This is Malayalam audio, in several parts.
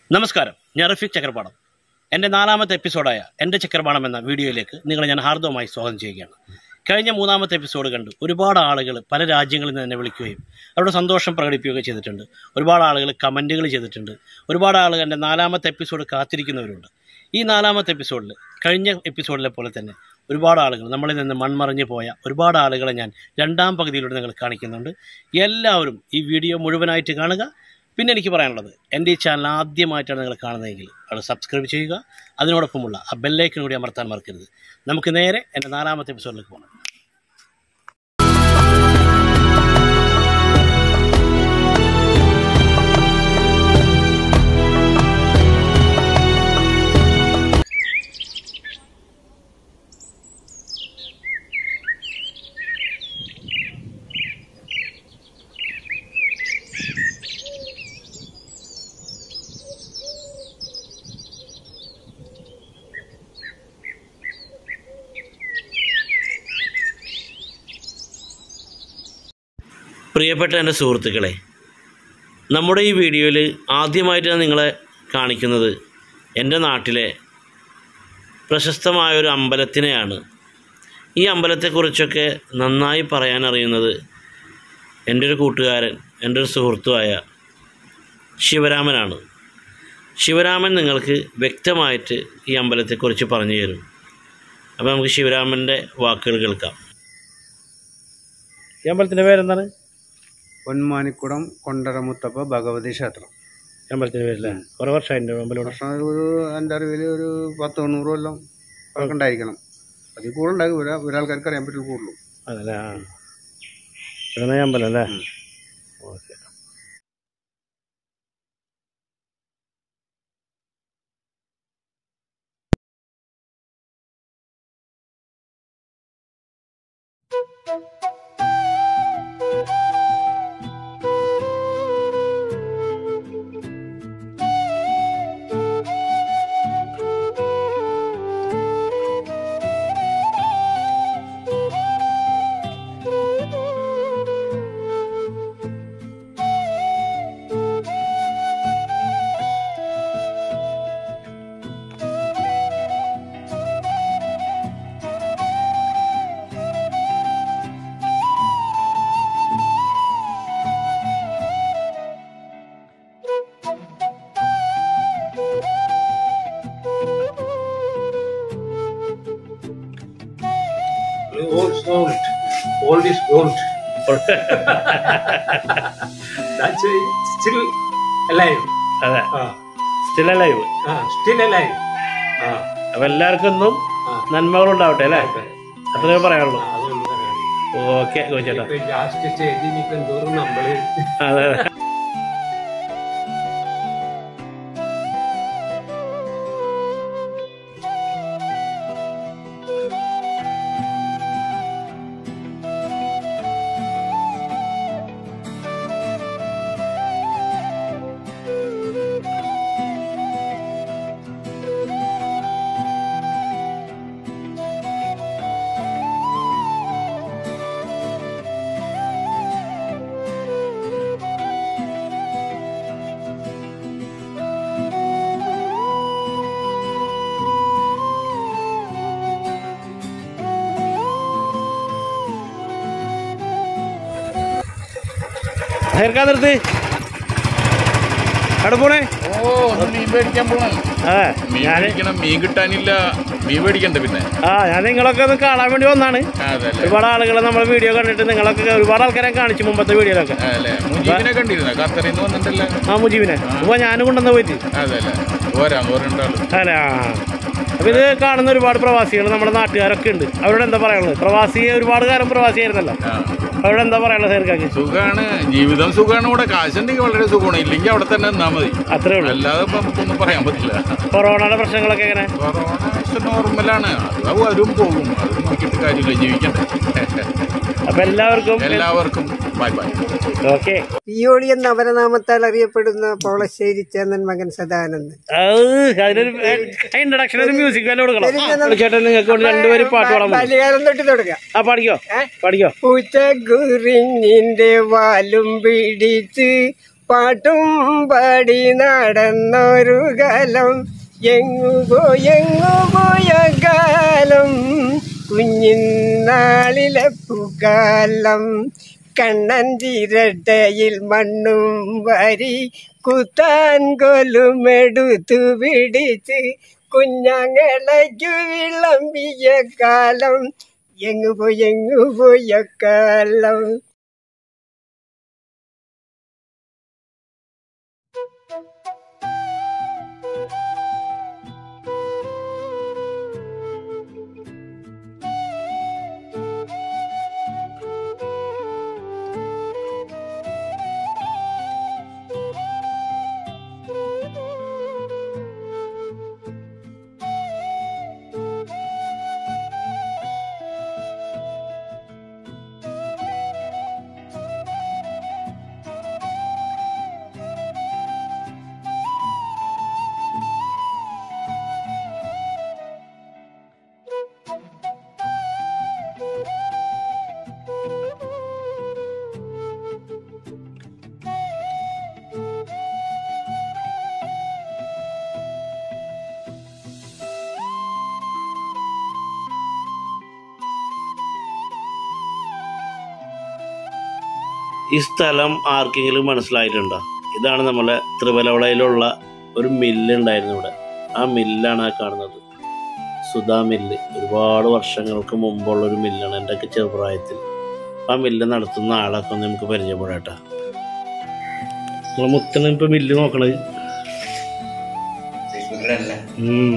നമസ്കാരം ഞാൻ റഫീഖ് ചക്രപാടം എൻ്റെ നാലാമത്തെ എപ്പിസോഡായ എൻ്റെ ചക്രപാടം എന്ന വീഡിയോയിലേക്ക് നിങ്ങളെ ഞാൻ ഹാർദവമായി സ്വാഗതം ചെയ്യുകയാണ് കഴിഞ്ഞ മൂന്നാമത്തെ എപ്പിസോഡ് കണ്ട് ഒരുപാട് ആളുകൾ പല രാജ്യങ്ങളിൽ നിന്ന് എന്നെ വിളിക്കുകയും അവരുടെ സന്തോഷം പ്രകടിപ്പിക്കുകയും ചെയ്തിട്ടുണ്ട് ഒരുപാട് ആളുകൾ കമൻറ്റുകൾ ചെയ്തിട്ടുണ്ട് ഒരുപാട് ആളുകൾ എൻ്റെ നാലാമത്തെ എപ്പിസോഡ് കാത്തിരിക്കുന്നവരുണ്ട് ഈ നാലാമത്തെ എപ്പിസോഡിൽ കഴിഞ്ഞ എപ്പിസോഡിലെ പോലെ തന്നെ ഒരുപാട് ആളുകൾ നമ്മളിൽ നിന്ന് മൺമറഞ്ഞു പോയ ഒരുപാട് ആളുകളെ ഞാൻ രണ്ടാം പകുതിയിലൂടെ നിങ്ങൾ കാണിക്കുന്നുണ്ട് എല്ലാവരും ഈ വീഡിയോ മുഴുവനായിട്ട് കാണുക പിന്നെ എനിക്ക് പറയാനുള്ളത് എൻ്റെ ഈ ചാനൽ ആദ്യമായിട്ടാണ് നിങ്ങൾ കാണുന്നതെങ്കിൽ അത് സബ്സ്ക്രൈബ് ചെയ്യുക അതിനോടൊപ്പമുള്ള ആ ബെല്ലൈക്കൻ കൂടി അമർത്താൻ മറക്കരുത് നമുക്ക് നേരെ എൻ്റെ നാലാമത്തെ എപ്പിസോഡിലേക്ക് പോകണം പ്രിയപ്പെട്ട എൻ്റെ സുഹൃത്തുക്കളെ നമ്മുടെ ഈ വീഡിയോയിൽ ആദ്യമായിട്ട് ഞാൻ നിങ്ങളെ കാണിക്കുന്നത് എൻ്റെ നാട്ടിലെ പ്രശസ്തമായ ഒരു അമ്പലത്തിനെയാണ് ഈ അമ്പലത്തെക്കുറിച്ചൊക്കെ നന്നായി പറയാൻ അറിയുന്നത് എൻ്റെ ഒരു കൂട്ടുകാരൻ എൻ്റെ ഒരു സുഹൃത്തുമായ ശിവരാമനാണ് ശിവരാമൻ നിങ്ങൾക്ക് വ്യക്തമായിട്ട് ഈ അമ്പലത്തെക്കുറിച്ച് പറഞ്ഞു തരും അപ്പോൾ നമുക്ക് ശിവരാമൻ്റെ വാക്കുകൾ കേൾക്കാം ഈ അമ്പലത്തിൻ്റെ പേരെന്താണ് പൊന്മാനിക്കുടം കൊണ്ടരമുത്തപ്പ ഭഗവതി ക്ഷേത്രം ഈ അമ്പലത്തിൻ്റെ പേരല്ലേ കുറേ വർഷമായിട്ട് അമ്പലം വർഷം ഒരു എൻ്റെ അറിവിൽ ഒരു പത്ത് തൊണ്ണൂറ് കൊല്ലം ഒക്കെ ഉണ്ടായിരിക്കണം അതിൽ കൂടുതൽ ഉണ്ടാകും ഒരാ ഒരാൾക്കാർക്ക് അറിയാൻ പറ്റും കൂടുതലും അതല്ലേ ആ ഇതാണ് ഈ അമ്പലം അല്ലേ okay Old gold. Old is gold. That's why it's still alive. അതെ Ah, still alive ah, still alive. Ah, അപ്പം എല്ലാവർക്കും ഇന്നും ah. നന്മകളുണ്ടാവട്ടെ അല്ലേ അത്രേ പറയാനുള്ളൂ ആ, അതൊന്നും പറയാനില്ല. ഓക്കെ ചോദിച്ചേട്ടാ ഇപ്പൊ ലാസ്റ്റ് സ്റ്റേജിൽ നിൽക്കും തോറും നമ്മള് അതെ അതെ ഹെയർക്കാൻ നിർത്ത് അവിടെ പോണേ ഓ ഒന്ന് മീൻ മേടിക്കാൻ പോകണം അതെ മീൻ ഞാൻ മേടിക്കണം മീൻ കിട്ടാനില്ല മീൻ മേടിക്കണ്ട പിന്നെ ആ ഞാൻ നിങ്ങളൊക്കെ ഒന്ന് കാണാൻ വേണ്ടി വന്നാണ് അതല്ലേ ഒരുപാട് ആളുകൾ നമ്മളെ വീഡിയോ കണ്ടിട്ട് നിങ്ങളൊക്കെ ഒരുപാട് ആൾക്കാരെ കാണിച്ചു മുമ്പത്തെ വീഡിയോയിലൊക്കെ അല്ലേ മുജീബിനെ കണ്ടിരുന്ന ഖത്തറിൽ നിന്ന് വന്നിട്ടല്ല ആ മുജീബിനെ അപ്പോൾ ഞാനും കൊണ്ടുവന്ന് പോയിട്ട് അതല്ലേ പോരാ പോരണ്ടാള് അല്ല അപ്പൊ ഇത് കാണുന്ന ഒരുപാട് പ്രവാസികൾ നമ്മുടെ നാട്ടുകാരൊക്കെ ഉണ്ട് അവരോട് എന്താ പറയാനുള്ളത് പ്രവാസി ഒരുപാട് കാലം പ്രവാസിയായിരുന്നല്ലോ ആ അവരോട് എന്താ പറയാനുള്ളത് സേർക്കാക്ക് സുഖാണ് ജീവിതം സുഖാണ് ഇവിടെ കാശുണ്ടെങ്കിൽ വളരെ സുഖമാണ് ഇല്ലെങ്കിൽ അവിടെ തന്നെ നിന്നാ മതി അത്രേ ഉള്ളൂ അല്ലാതെ ഇപ്പൊ നമുക്കൊന്നും പറയാൻ പറ്റില്ല കൊറോണയുടെ പ്രശ്നങ്ങളൊക്കെ എങ്ങനെ കൊറോണ നോർമലാണ് അത് വരും പോകും അത് നോക്കിയിട്ട് കാര്യമില്ല ജീവിക്കണ്ടേ അപ്പൊ എല്ലാവർക്കും എല്ലാവർക്കും ബൈ ബൈ ഓക്കെ പിയോളി എന്ന അപരനാമത്താൽ അറിയപ്പെടുന്ന പോളശ്ശേരി ചേന്നൻ മകൻ സദാനന്ദൻ അതിനൊരു ഇൻട്രഡക്ഷൻ ഒരു മ്യൂസിക് വല്ല കൊടുക്കണം ചേട്ടൻ നിങ്ങൾക്ക് വേണ്ടി രണ്ടുപേരും പാട്ട് പാടാൻ മതി ബാല്യകാലം തൊട്ട് തുടങ്ങാം ആ പാടിക്കോ പാടിക്കോ പൂച്ച കുറിഞ്ഞിന്റെ വാലും പിടിച്ച് പാട്ടും പാടി നടന്നൊരു കാലം എങ്ങു പോയെങ്ങു പോയ കാലം കുഞ്ഞിനാളിലെ പൂക്കാലം കണ്ണൻ ചിരട്ടയിൽ മണ്ണും വരി കുത്താൻ കൊലുമെടുത്തു പിടിച്ച് കുഞ്ഞങ്ങളയ്ക്കു വിളമ്പിയ കാലം എങ്ങു പോയി എങ്ങു പോയ കാലം ഈ സ്ഥലം ആർക്കെങ്കിലും മനസ്സിലായിട്ടുണ്ടോ ഇതാണ് നമ്മളെ ത്രിവലവളയിലുള്ള ഒരു മില്ല് ഉണ്ടായിരുന്നു ഇവിടെ ആ മില്ലാണ് ആ കാണുന്നത് സുധാ മില്ല് ഒരുപാട് വർഷങ്ങൾക്ക് മുമ്പുള്ള ഒരു മില്ലാണ് എൻ്റെയൊക്കെ ചെറുപ്രായത്തിൽ ആ മില്ല് നടത്തുന്ന ആളൊക്കെ ഒന്ന് നമുക്ക് പരിചയപ്പെടാട്ടാ നമ്മളെ മുത്തന് ഇപ്പൊ മില്ല് നോക്കണത് ഉം.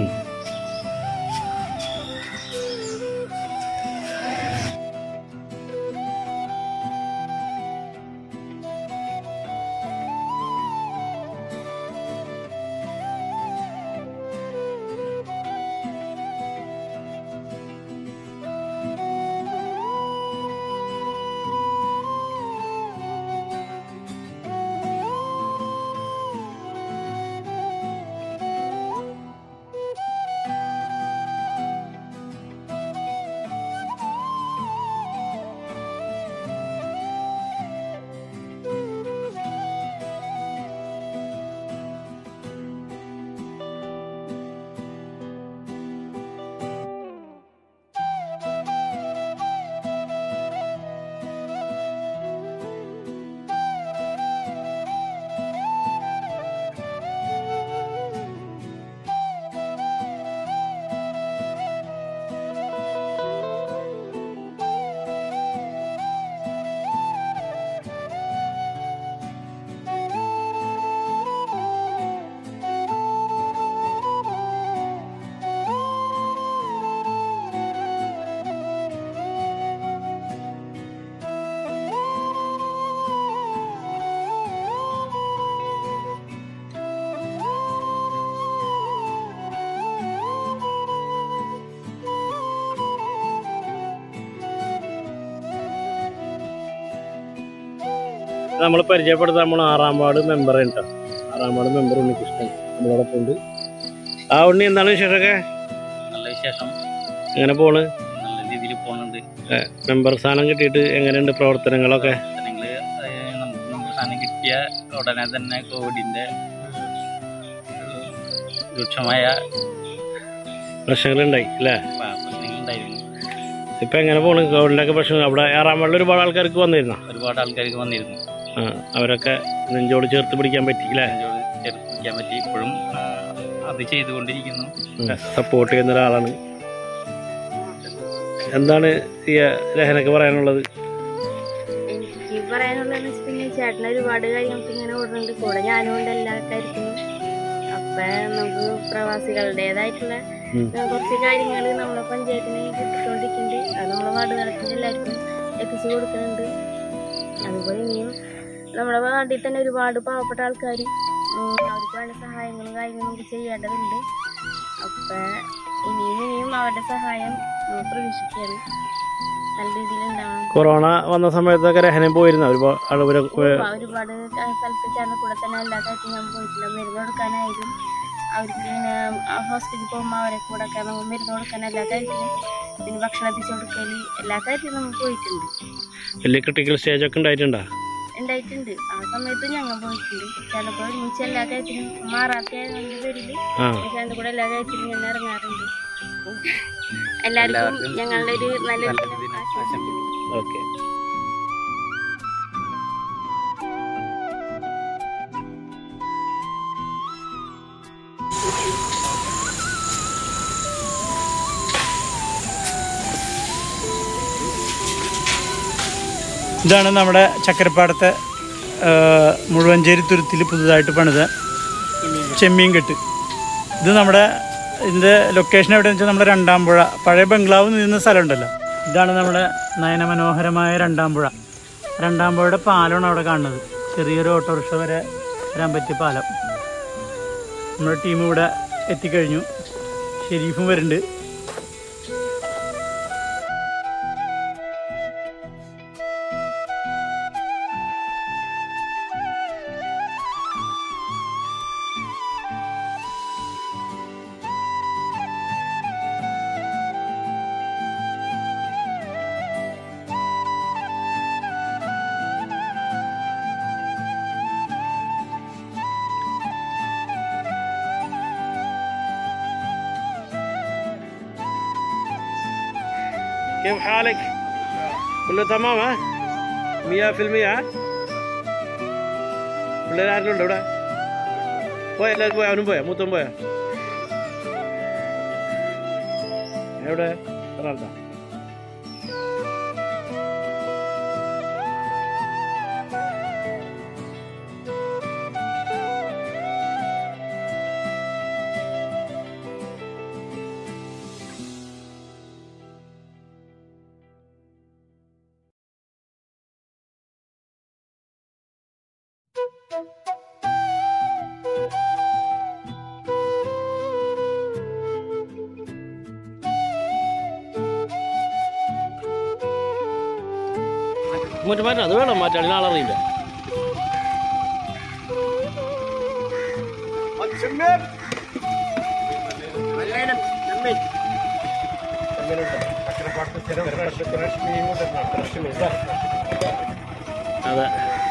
നമ്മൾ പരിചയപ്പെടുത്താൻ നമ്മൾ ആറാം വാർഡ് മെമ്പർ കേട്ടോ ആറാം വാർഡ് മെമ്പർ ഉണ്ണികൃഷ്ണൻ നമ്മളോടൊപ്പം ഉണ്ട് ആ ഉണ്ണി എന്താണ് വിശേഷമൊക്കെ നല്ല വിശേഷം എങ്ങനെ പോണ് നല്ല രീതിയിൽ പോകുന്നുണ്ട് മെമ്പർ സ്ഥാനം കിട്ടിയിട്ട് എങ്ങനെയുണ്ട് പ്രവർത്തനങ്ങളൊക്കെ നിങ്ങൾ നമുക്ക് നമ്മുടെ സാധനം കിട്ടിയ ഉടനെ തന്നെ കോവിഡിന്റെ ഏഹ്, രൂക്ഷമായ പ്രശ്നങ്ങളുണ്ടായി അല്ലേ പ്രശ്നങ്ങളുണ്ടായിരുന്നു ഇപ്പൊ എങ്ങനെ പോണ് കോവിഡിന്റെ പ്രശ്നം അവിടെ ആറാം വാർഡിൽ ഒരുപാട് ആൾക്കാർക്ക് വന്നിരുന്ന ഒരുപാട് ആൾക്കാർക്ക് വന്നിരുന്നു ആ അവരൊക്കെ നെഞ്ചോട് ചേർത്ത് പിടിക്കാൻ പറ്റി അല്ലേ അതിനോട് ചേർത്തിരിക്കാൻ പറ്റി ഇപ്പോഴും അത് ചെയ്തുകൊണ്ടിരിക്കുന്നു സപ്പോർട്ട് ചെയ്യുന്ന ഒരാളാണ് എന്താണ് ഈ രഹനക്ക് പറയാനുള്ളത് എനിക്ക് പറയാനുള്ളതെന്ന് വെച്ചിട്ടുണ്ടെങ്കിൽ ചേട്ടന് ഒരുപാട് കാര്യങ്ങൾക്ക് ഇങ്ങനെ ഓടുന്നുണ്ട് കൂടെ ഞാനും ഉണ്ട് എല്ലാ കാര്യത്തിനും അപ്പൊ നമുക്ക് പ്രവാസികളുടേതായിട്ടുള്ള ഉം. ഏഹ്, കുറച്ച് കാര്യങ്ങൾ നമ്മളെ പഞ്ചായത്തിന് കിട്ടിക്കൊണ്ടിരിക്കുന്നുണ്ട് അത് നമ്മളെ വാർഡ് തലത്തിൽ എല്ലാവർക്കും എത്തിച്ചു കൊടുക്കുന്നുണ്ട് അതുപോലെ ഇനിയും നമ്മുടെ വാർഡിൽ തന്നെ ഒരുപാട് പാവപ്പെട്ട ആൾക്കാർ അവർക്ക് വേണ്ട സഹായങ്ങളും കാര്യങ്ങളും നമുക്ക് ചെയ്യേണ്ടതുണ്ട് അപ്പൊ ഇനിയും ഇനിയും അവരുടെ സഹായം നമുക്ക് പ്രതീക്ഷിക്കുകയാണ് നല്ല രീതിയിൽ ഉണ്ടാവണം കൊറോണ വന്ന സമയത്തൊക്കെ രഹനം പോയിരുന്ന ഒരുപാട് ആളുകൾ ഉവ്വ, ഒരുപാട് ക- സ്ഥലത്ത് ചേർന്ന കൂടെ തന്നെ എല്ലാ കാര്യത്തിനും ഞാൻ പോയിട്ടില്ല മരുന്ന് കൊടുക്കാനായാലും അവർക്ക് ഇങ്ങനെ ഹോസ്പിറ്റലിൽ പോകുമ്പോൾ അവരെ കൂടെ ഒക്കെ നമ്മൾ മരുന്ന് കൊടുക്കാൻ എല്ലാ കാര്യത്തിലും പിന്നെ ഭക്ഷണം എത്തിച്ചു കൊടുക്കല് എല്ലാ കാര്യത്തിലും നമ്മൾ പോയിട്ടുണ്ട് വലിയ ക്രിട്ടിക്കൽ സ്റ്റേജ് ഒക്കെ ഉണ്ടായിട്ടുണ്ടോ ഉണ്ടായിട്ടുണ്ട് ആ സമയത്ത് ഞങ്ങൾ പോയിട്ടുണ്ട് ചിലപ്പോൾ ഒരുമിച്ച് എല്ലാ കാര്യത്തിനും മാറാത്ത ആയതിന്റെ പേരില് ആ പക്ഷെ അതിന്റെ കൂടെ എല്ലാ കാര്യത്തിനും ഞാൻ ഇറങ്ങാറുണ്ട് അപ്പം എല്ലാവർക്കും ഞങ്ങളുടെ ഒരു നല്ലൊരു ദിനം ആശംസിക്കുന്നു ഓക്കെ ഇതാണ് നമ്മുടെ ചക്കരപ്പാടത്തെ ആ, മുഴുവഞ്ചേരി തുരുത്തിൽ പുതുതായിട്ട് പണിത ചെമ്മീൻ കെട്ട് ഇത് നമ്മുടെ ഇതിൻ്റെ ലൊക്കേഷൻ എവിടെയെന്ന് വെച്ചാൽ നമ്മുടെ രണ്ടാമ്പുഴ പഴയ ബംഗ്ലാവ് നിന്ന സ്ഥലമുണ്ടല്ലോ ഇതാണ് നമ്മുടെ നയനമനോഹരമായ രണ്ടാമ്പുഴ രണ്ടാമ്പുഴയുടെ പാലമാണ് അവിടെ കാണുന്നത് ചെറിയൊരു ഓട്ടോറിക്ഷ വരെ വരാൻ പറ്റിയ പാലം നമ്മുടെ ടീം ഇവിടെ എത്തിക്കഴിഞ്ഞു ഷെരീഫും വരുന്നുണ്ട് كيف حالك؟ كله تمام ها؟ 100% ها? പിള്ളേർ ആരെങ്കിലും ഉണ്ടോ ഇവിടെ പോയ എല്ലാവരും പോയാ അവനും പോയാ മൂത്തം പോയാ എവിടെ ഒരാൾക്കാ ഇങ്ങോട്ട് മാറ്റാം അത് വേണം മാറ്റാൻ ആളറിയില്ല അതെ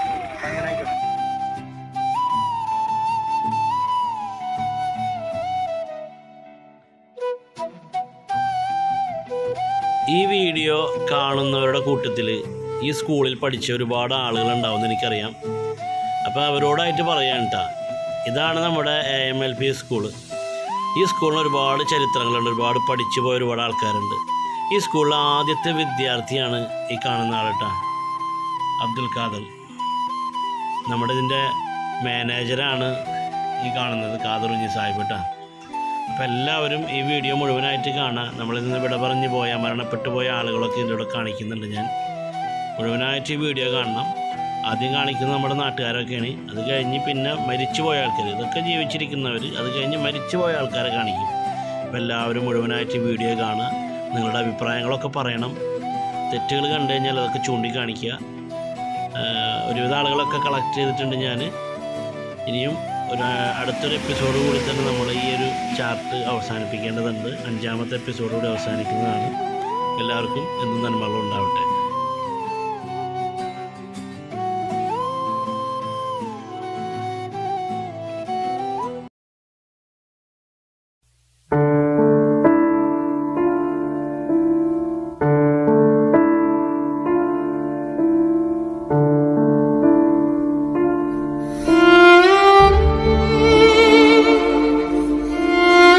ഈ വീഡിയോ കാണുന്നവരുടെ കൂട്ടത്തിൽ ഈ സ്കൂളിൽ പഠിച്ച ഒരുപാട് ആളുകൾ ഉണ്ടാവുമെന്ന് എനിക്കറിയാം അപ്പോൾ അവരോടായിട്ട് പറയാൻ കേട്ടാ ഇതാണ് നമ്മുടെ A M L P school ഈ സ്കൂളിന് ഒരുപാട് ചരിത്രങ്ങളുണ്ട് ഒരുപാട് പഠിച്ചു പോയ ഒരുപാട് ആൾക്കാരുണ്ട് ഈ സ്കൂളിലെ ആദ്യത്തെ വിദ്യാർത്ഥിയാണ് ഈ കാണുന്ന ആളേട്ടാ അബ്ദുൽ ഖാദർ നമ്മുടെ ഇതിൻ്റെ മാനേജറാണ് ഈ കാണുന്നത് ഖാദറുഞ്ഞി സാഹിബ് കേട്ടാ അപ്പോൾ എല്ലാവരും ഈ വീഡിയോ മുഴുവനായിട്ട് കാണാം നമ്മളിൽ നിന്ന് വിട പറഞ്ഞു പോയ മരണപ്പെട്ടു പോയ ആളുകളൊക്കെ ഇതിലൂടെ കാണിക്കുന്നുണ്ട് ഞാൻ മുഴുവനായിട്ട് ഈ വീഡിയോ കാണണം ആദ്യം കാണിക്കുന്നത് നമ്മുടെ നാട്ടുകാരൊക്കെയാണ് അത് കഴിഞ്ഞ് പിന്നെ മരിച്ചു പോയ ആൾക്കാർ ഇതൊക്കെ ജീവിച്ചിരിക്കുന്നവർ അത് കഴിഞ്ഞ് മരിച്ചു പോയ ആൾക്കാരെ കാണിക്കും അപ്പോൾ എല്ലാവരും മുഴുവനായിട്ട് ഈ വീഡിയോ കാണുക നിങ്ങളുടെ അഭിപ്രായങ്ങളൊക്കെ പറയണം തെറ്റുകൾ കണ്ടു കഴിഞ്ഞാൽ അതൊക്കെ ചൂണ്ടിക്കാണിക്കുക ആഹ് ഒരുവിധ ആളുകളൊക്കെ കളക്ട് ചെയ്തിട്ടുണ്ട് ഞാൻ ഇനിയും ഒരു അടുത്തൊരു എപ്പിസോഡ് കൂടി തന്നെ നമ്മൾ ഈ ഒരു ചാർട്ട് അവസാനിപ്പിക്കേണ്ടതുണ്ട് അഞ്ചാമത്തെ എപ്പിസോഡ് കൂടി അവസാനിക്കുന്നതാണ് എല്ലാവർക്കും എന്നും നന്മകൾ ഉണ്ടാവട്ടെ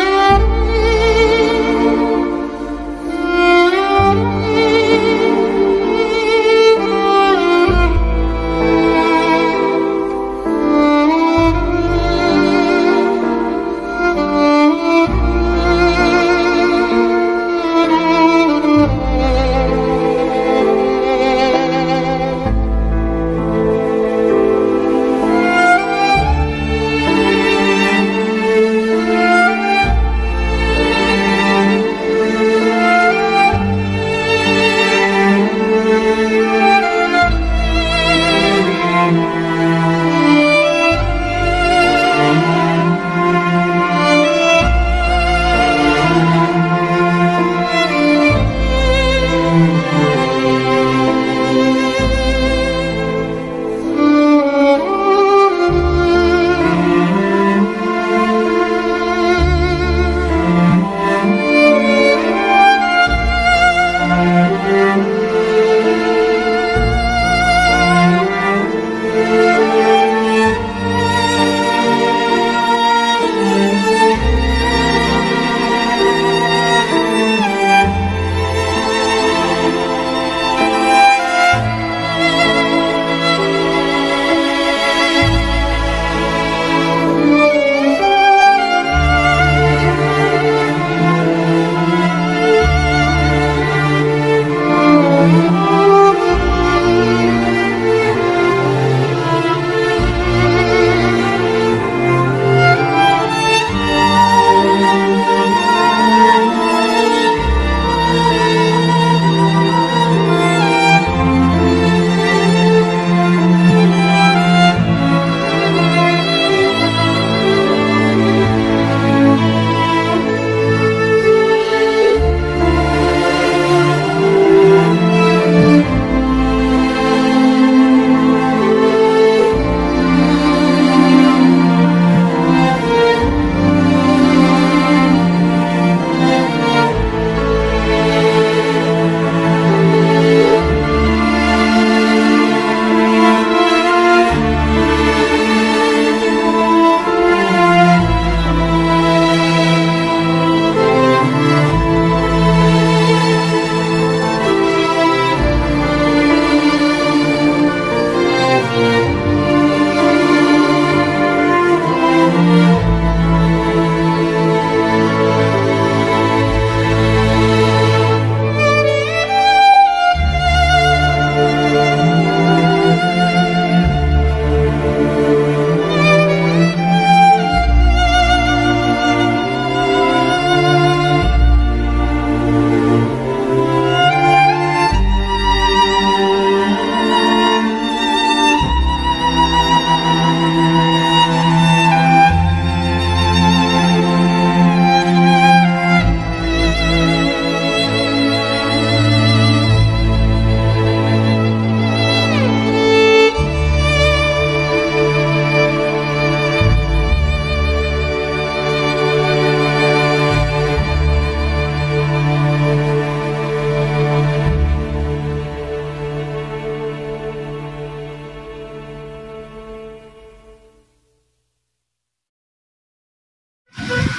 Thank you.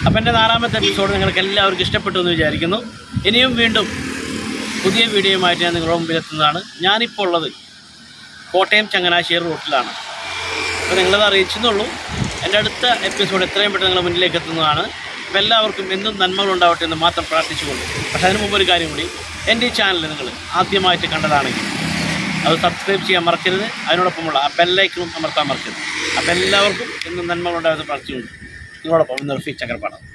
അപ്പം എൻ്റെ നാലാമത്തെ എപ്പിസോഡ് നിങ്ങൾക്ക് എല്ലാവർക്കും ഇഷ്ടപ്പെട്ടു എന്ന് വിചാരിക്കുന്നു ഇനിയും വീണ്ടും പുതിയ വീഡിയോയുമായിട്ട് ഞാൻ നിങ്ങളുടെ മുമ്പിൽ എത്തുന്നതാണ് ഞാനിപ്പോൾ ഉള്ളത് കോട്ടയം ചങ്ങനാശ്ശേരി റൂട്ടിലാണ് അപ്പോൾ നിങ്ങളത് അറിയിച്ചെന്നുള്ളൂ എൻ്റെ അടുത്ത എപ്പിസോഡ് എത്രയും പെട്ടെന്ന് നിങ്ങളുടെ മുന്നിലേക്ക് എത്തുന്നതാണ് അപ്പോൾ എല്ലാവർക്കും എന്നും നന്മകൾ ഉണ്ടാവട്ടെ എന്ന് മാത്രം പ്രാർത്ഥിച്ചുകൊണ്ട് പക്ഷേ അതിന് മുമ്പ് ഒരു കാര്യം കൂടി എൻ്റെ ഈ ചാനൽ നിങ്ങൾ ആദ്യമായിട്ട് കണ്ടതാണെങ്കിൽ അത് സബ്സ്ക്രൈബ് ചെയ്യാൻ മറക്കരുത് അതിനോടൊപ്പമുള്ള ആ ബെല്ലൈക്കണും അമർത്താൻ മറക്കരുത് അപ്പോൾ എല്ലാവർക്കും എന്നും നന്മകൾ ഉണ്ടാകുന്ന പ്രാർത്ഥിച്ചുകൊണ്ട് നിങ്ങളോടൊപ്പം നിർഫി ചക്രപ്പാടം